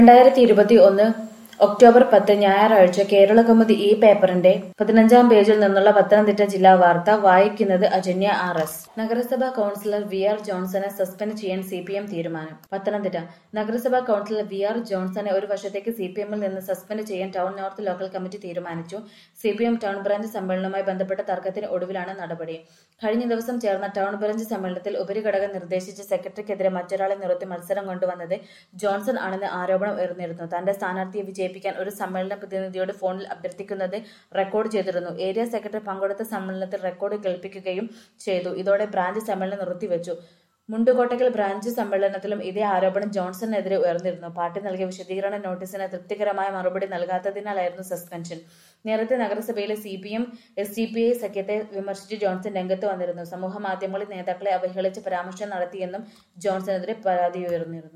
രണ്ടായിരത്തി ഇരുപത്തി ഒന്ന് ഒക്ടോബർ പത്ത് ഞായറാഴ്ച കേരള കൗമുദി ഈ പേപ്പറിന്റെ പതിനഞ്ചാം പേജിൽ നിന്നുള്ള പത്തനംതിട്ട ജില്ലാ വാർത്ത വായിക്കുന്നത് അജന്യ ആർ എസ് നഗരസഭാ കൌൺസിലർ വി ആർ ജോൺസനെ സസ്പെൻഡ് ചെയ്യാൻ സി പി എം തീരുമാനം പത്തനംതിട്ട നഗരസഭാ കൌൺസിലർ വി ആർ ജോൺസനെ ഒരു വർഷത്തേക്ക് സി പി എമ്മിൽ നിന്ന് സസ്പെൻഡ് ചെയ്യാൻ ടൗൺ നോർത്ത് ലോക്കൽ കമ്മിറ്റി തീരുമാനിച്ചു C P M town branch സമ്മേളനവുമായി ബന്ധപ്പെട്ട തർക്കത്തിന് ഒടുവിലാണ് നടപടി കഴിഞ്ഞ ദിവസം ചേർന്ന ടൗൺ ബ്രാഞ്ച് സമ്മേളനത്തിൽ ഉപരിഘടകം നിർദ്ദേശിച്ച സെക്രട്ടറിക്കെതിരെ മറ്റൊരാളെ നിർത്തി മത്സരം കൊണ്ടുവന്നത് ജോൺസൺ ആണെന്ന് ആരോപണം ഉയർന്നിരുന്നു തന്റെ സ്ഥാനാർത്ഥിയെ വിജയിപ്പിക്കാൻ ഒരു സമ്മേളന പ്രതിനിധിയോട് ഫോണിൽ അഭ്യർത്ഥിക്കുന്നത് റെക്കോർഡ് ചെയ്തിരുന്നു ഏരിയ സെക്രട്ടറി പങ്കെടുത്ത സമ്മേളനത്തിൽ റെക്കോർഡ് കേൾപ്പിക്കുകയും ചെയ്തു ഇതോടെ ബ്രാഞ്ച് സമ്മേളനം നിർത്തിവെച്ചു മുണ്ടുകോട്ടക്കൽ ബ്രാഞ്ച് സമ്മേളനത്തിലും ഇതേ ആരോപണം ജോൺസണിനെതിരെ ഉയർന്നിരുന്നു പാർട്ടി നൽകിയ വിശദീകരണ നോട്ടീസിന് തൃപ്തികരമായ മറുപടി നൽകാത്തതിനാലായിരുന്നു സസ്പെൻഷൻ നേരത്തെ നഗരസഭയിലെ C P M S D P I സഖ്യത്തെ വിമർശിച്ച് ജോൺസൺ രംഗത്ത് വന്നിരുന്നു സമൂഹ മാധ്യമങ്ങളിൽ നേതാക്കളെ അവഹേളിച്ച് പരാമർശം നടത്തിയെന്നും ജോൺസണെതിരെ പരാതി ഉയർന്നിരുന്നു